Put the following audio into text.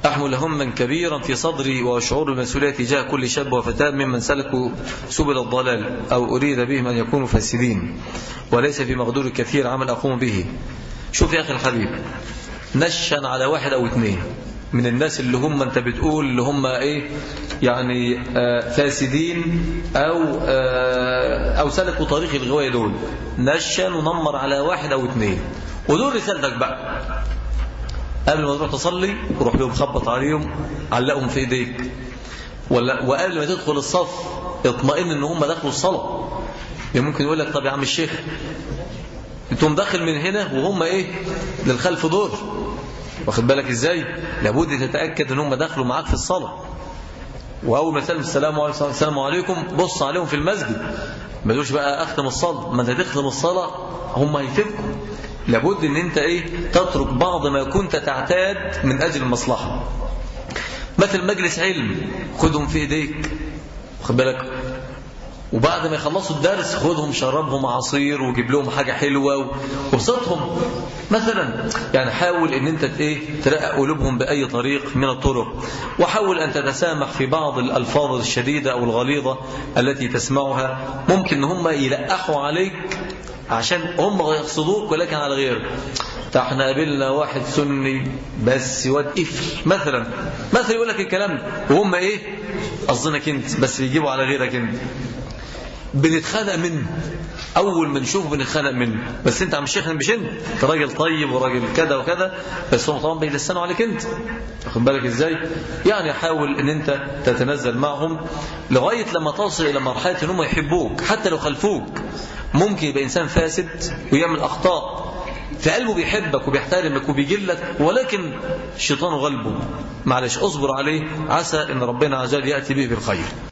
أحمل هما كبيرا في صدري وشعور المسؤولية تجاه كل شاب وفتاة ممن سلكوا سبل الضلال أو أريد بهم أن يكونوا فاسدين وليس في مقدور كثير عمل أقوم به شوف يا أخي الحبيب نشا على واحد أو اثنين من الناس اللي هم انت بتقول اللي هم ايه يعني آه فاسدين او آه او سلكوا طريق الغوايه دول نشن ونمر على واحد او اثنين ودول رسالتك بقى قبل ما تروح تصلي روح لهم خبط عليهم علقهم في ايديك ولا وقبل ما تدخل الصف اطمئن ان هم دخلوا الصلاه يعني ممكن يقول لك طب يا عم الشيخ انتم داخل من هنا وهم ايه للخلف دور واخد بالك ازاي لابد تتاكد ان هم دخلوا معاك في الصلاه واول ما سلم السلام عليكم السلام عليكم بص عليهم في المسجد ما تقولش بقى اختم الصلاه ما انت تختم الصلاه هم هيفكوا لابد ان انت ايه تترك بعض ما كنت تعتاد من اجل المصلحه مثل مجلس علم خدهم في ايديك واخد بالك وبعد ما يخلصوا الدرس خدهم شربهم عصير وجيب لهم حاجة حلوة وابسطهم مثلا يعني حاول ان انت ايه ترقق قلوبهم بأي طريق من الطرق وحاول ان تتسامح في بعض الألفاظ الشديدة أو الغليظة التي تسمعها ممكن ان هم يلقحوا عليك عشان هم يقصدوك ولكن على غير احنا قابلنا واحد سني بس واد قفل مثلا مثلا يقول لك الكلام ده وهم ايه قصدنك انت بس بيجيبوا على غيرك انت بنتخانق منه اول ما نشوفه بنتخانق منه بس انت عم الشيخ مش انت انت راجل طيب وراجل كذا وكذا بس هم طبعا بيلسنوا عليك انت واخد بالك ازاي يعني حاول ان انت تتنزل معهم لغايه لما تصل الى مرحله ان هم يحبوك حتى لو خلفوك ممكن يبقى انسان فاسد ويعمل اخطاء في قلبه بيحبك وبيحترمك وبيجلك ولكن الشيطان غلبه معلش اصبر عليه عسى ان ربنا عز وجل ياتي به بالخير